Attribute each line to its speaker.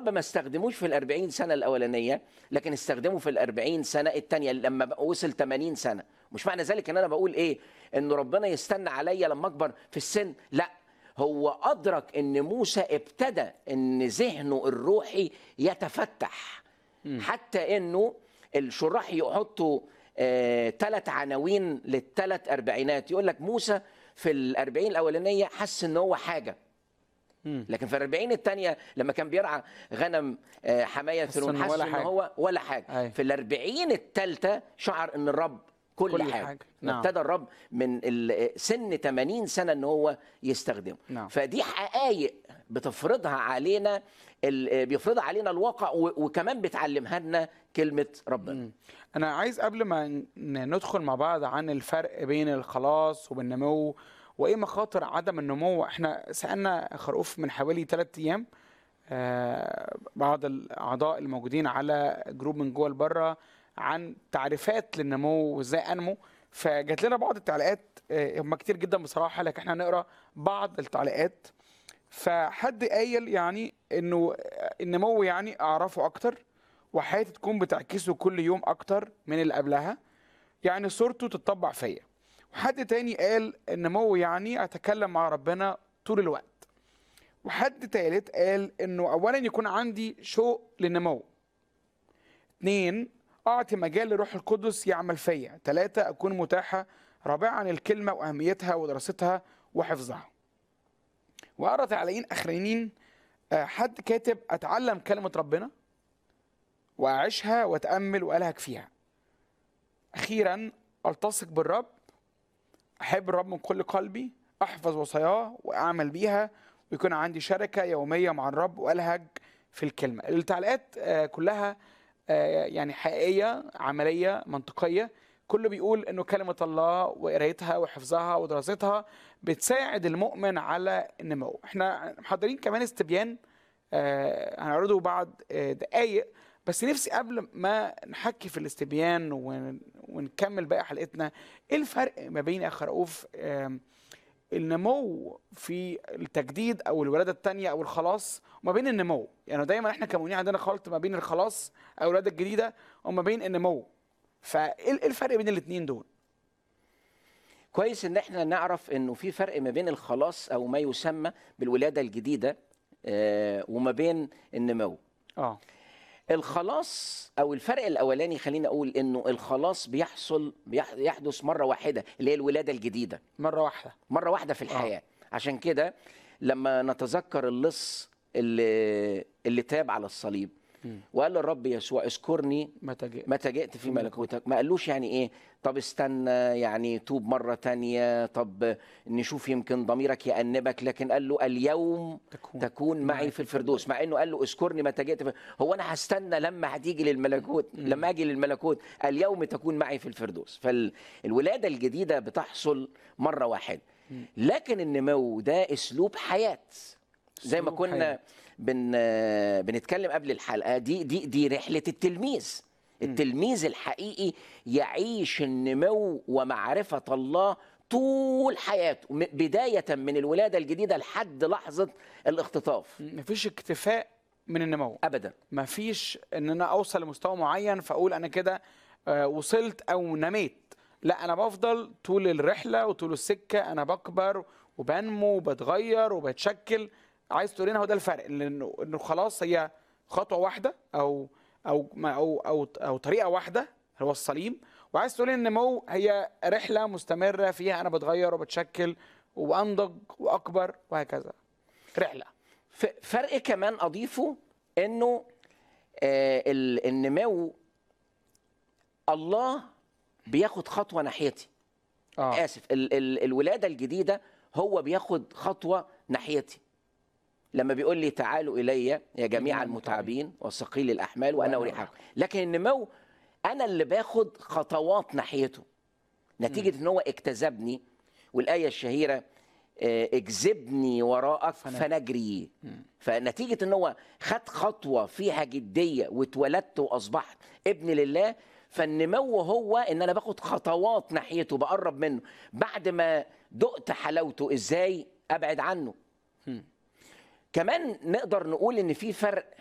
Speaker 1: الرب ما استخدموش في الأربعين سنة الأولانية لكن استخدمه في الأربعين سنة التانية لما بقى وصل 80 سنة مش معنى ذلك ان انا بقول ايه ان ربنا يستنى عليا لما اكبر في السن لا هو ادرك ان موسى ابتدى ان ذهنه الروحي يتفتح حتى انه الشراح يحطوا ثلاث عناوين للثلاث اربعينات يقول لك موسى في الأربعين الأولانية حس إن هو حاجة لكن في الأربعين الثانية لما كان بيرعى غنم آه، حماية
Speaker 2: حس
Speaker 1: ثرون
Speaker 2: إنه
Speaker 1: حس
Speaker 2: ولا
Speaker 1: إن
Speaker 2: حاجة.
Speaker 1: هو ولا حاجة
Speaker 2: أيوة.
Speaker 1: في الأربعين الثالثة شعر إن الرب كل,
Speaker 2: كل
Speaker 1: حاجة,
Speaker 2: حاجة.
Speaker 1: حاجة.
Speaker 2: نعم.
Speaker 1: ابتدى الرب من ال- سن 80 سنة إن هو يستخدمه
Speaker 2: نعم.
Speaker 1: فدي حقائق بتفرضها علينا ال- بيفرضها علينا الواقع و- وكمان بتعلمها لنا كلمة ربنا
Speaker 2: انا عايز قبل ما ن- ندخل مع بعض عن الفرق بين الخلاص وبالنمو وايه مخاطر عدم النمو احنا سالنا خروف من حوالي ثلاثة ايام آه، بعض الاعضاء الموجودين على جروب من جوه لبره عن تعريفات للنمو وازاي انمو فجات لنا بعض التعليقات آه، هم كتير جدا بصراحه لكن احنا هنقرا بعض التعليقات فحد قايل يعني انه النمو يعني اعرفه اكتر وحياتي تكون بتعكسه كل يوم اكتر من اللي قبلها يعني صورته تتطبع فيا وحد تاني قال النمو يعني اتكلم مع ربنا طول الوقت وحد تالت قال انه اولا يكون عندي شوق للنمو اتنين اعطي مجال لروح القدس يعمل فيا تلاتة اكون متاحة رابعا الكلمة واهميتها ودراستها وحفظها وأقرأ تعليقين أخرين آه، حد كاتب أتعلم كلمة ربنا وأعيشها وأتأمل وألهج فيها أخيرا ألتصق بالرب أحب الرب من كل قلبي أحفظ وصاياه وأعمل بيها ويكون عندي شركة يومية مع الرب وألهج في الكلمة التعليقات آه، كلها آه، يعني حقيقية عملية منطقية كله بيقول انه كلمة الله وقرايتها وحفظها ودراستها بتساعد المؤمن على النمو احنا محضرين كمان استبيان آه هنعرضه بعد آه دقايق بس نفسي قبل ما نحكي في الاستبيان ون- ونكمل باقي حلقتنا ايه الفرق ما بين يا اخ رؤوف آم، النمو في التجديد او الولاده الثانيه او الخلاص وما بين النمو يعني دايما احنا كمؤمنين عندنا خلط ما بين الخلاص او الولاده الجديده وما بين النمو فايه إيه الفرق بين الاثنين دول
Speaker 1: كويس ان احنا نعرف انه في فرق ما بين الخلاص او ما يسمى بالولاده الجديده آه، وما بين النمو
Speaker 2: اه
Speaker 1: الخلاص او الفرق الاولاني خليني اقول انه الخلاص بيحصل بيح- يحدث مره واحده اللي هي الولاده الجديده
Speaker 2: مره واحده
Speaker 1: مره واحده في الحياه عشان كده لما نتذكر اللص اللي اللي تاب على الصليب وقال للرب يسوع اذكرني
Speaker 2: متى جئت
Speaker 1: متى جئت في ملكوتك ما قالوش يعني ايه طب استنى يعني توب مرة تانية طب نشوف يمكن ضميرك يأنبك لكن قال له اليوم
Speaker 2: تكون.
Speaker 1: تكون, تكون معي في الفردوس مع انه قال له اذكرني متى جئت في هو انا هستنى لما هتيجي للملكوت لما اجي للملكوت اليوم تكون معي في الفردوس فالولادة الجديدة بتحصل مرة واحدة لكن النمو ده اسلوب حياة زي ما
Speaker 2: أسلوب
Speaker 1: كنا
Speaker 2: حياة.
Speaker 1: بن بنتكلم قبل الحلقه دي دي دي رحله التلميذ التلميذ الحقيقي يعيش النمو ومعرفه الله طول حياته م- بدايه من الولاده الجديده لحد لحظه الاختطاف
Speaker 2: مفيش اكتفاء من النمو
Speaker 1: ابدا
Speaker 2: مفيش ان انا اوصل لمستوى معين فاقول انا كده آه، وصلت او نميت لا انا بفضل طول الرحله وطول السكه انا بكبر وبنمو وبتغير وبتشكل عايز تقول لنا هو ده الفرق انه انه خلاص هي خطوه واحده او او ما- او او, أو طريقه واحده هو الصليب وعايز تقول ان النمو هي رحله مستمره فيها انا بتغير وبتشكل وانضج واكبر وهكذا رحله
Speaker 1: ف- فرق كمان اضيفه انه آه ال- النمو الله بياخد خطوه ناحيتي
Speaker 2: اه
Speaker 1: اسف ال ال الولاده الجديده هو بياخد خطوه ناحيتي لما بيقول لي تعالوا الي يا جميع المتعبين وثقيل الاحمال وانا
Speaker 2: وأنا
Speaker 1: اريحكم لكن النمو انا اللي باخد خطوات ناحيته نتيجه ان هو اكتذبني والايه الشهيره آه، اجذبني وراءك
Speaker 2: فنجري.
Speaker 1: فنجري فنتيجه ان هو خد خطوه فيها جديه واتولدت واصبحت ابن لله فالنمو هو ان انا باخد خطوات ناحيته بقرب منه بعد ما دقت حلاوته ازاي ابعد عنه كمان نقدر نقول ان في فرق